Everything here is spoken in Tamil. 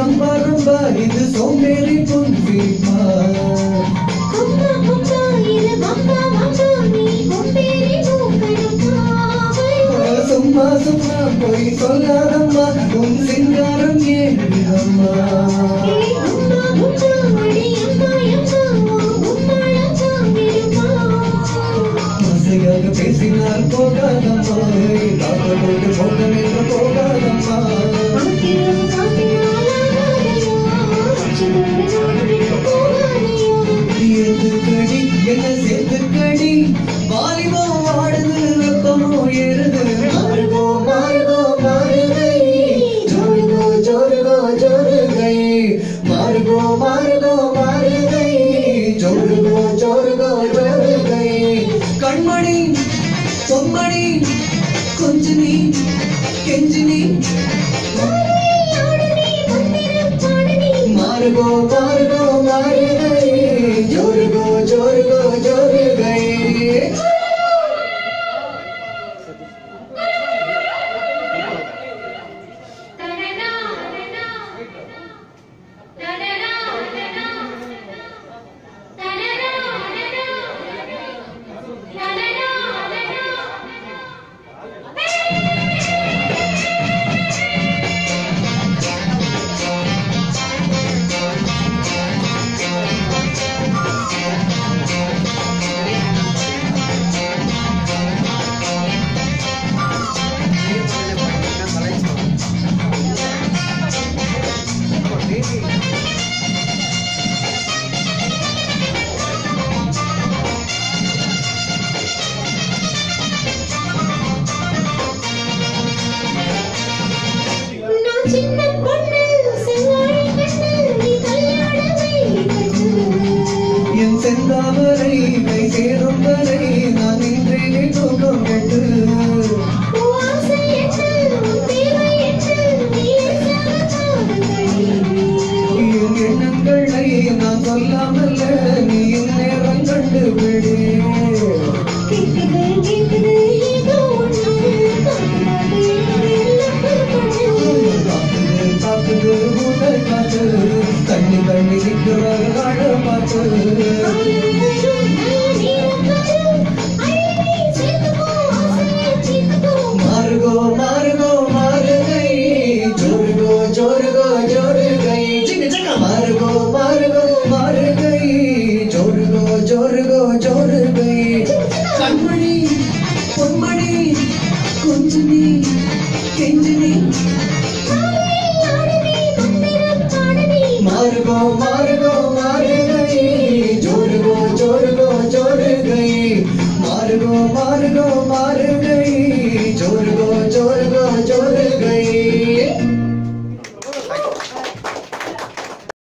ரம்பா ரம்பா இது சோம்பேறி புன்சிரிப்பா கொம்பா கொம்பா இது வம்பா வம்பா நீ கொம்பேறி மூக்கணுப்பாவை சும்மா சும்மா போய் சொல்லாதம்மா உன் சிங்காரம் ஏன் அம்மா ஏய் கும்பா கும்பா அடி அம்மா அம்மா உம்மாளம் சாமிருமா ஆசையாக பேசினால் போகாதம்மா காக்க கொண்டு போக வேண்டும் போகாதம்மா ஆக்கிரம் காட்டினாலாகாதையா அச்சுதோடு நான் விட்டு போகாதையா எதுக்கடி என்ன சேர்த்துக்கடி வாலிபோ வாடுது வெப்பமோ ஏறுது மாறுகோ மாறுகோ மாறுகை ஜோருகோ ஜோருகோ ஜோருகை மாறுகோ மாறுகோ மாறுகை ஜோருகோ ஜோருகோ ஜோருகை கண்மணி பொம்மணி கொஞ்சினி கெஞ்சினி மாறுகோ மாறுகோ மாறுகை ஜோருகோ ஜோருகோ ஜோருகை நான் சின்ன பொண்ணு செங்காழி கண்ணு நீ கல்யாணமே கண்ணு என் செந்தாமரை கை சேரும் வரை நான் நின்றேனே தூக்கம் கண்டு உன் ஆசை என்ன உன் தேவை என்ன நீ எல்லாம் காதலடி என் எண்ணங்களை நான் சொல்லாமல்ல நீ நேரம் கண்டு விடு கேக்குது கேக்குது ஏதோ ஒண்ணு காதுலாக எல்லாம் பொறுப்பண்ணு காத்துது காத்துது முதல் காத்து கண்ணி கண்ணி நிற்கிற காட பார்த்து மாறுகோ மாறுகோ மாறுகை ஜோருகோ ஜோருகோ ஜோருகை சிக்க சிக்க மாறுகோ மாறுகோ மாறுகை ஜோருகோ ஜோருகோ ஜோருகை கண்மணி பொன்மணி கொஞ்சினி கெஞ்சினி மாறுகோ மாறுகோ மாறுகை ஜோருகோ ஜோருகோ ஜோருகை மாறுகோ மாறுகோ மாறுகை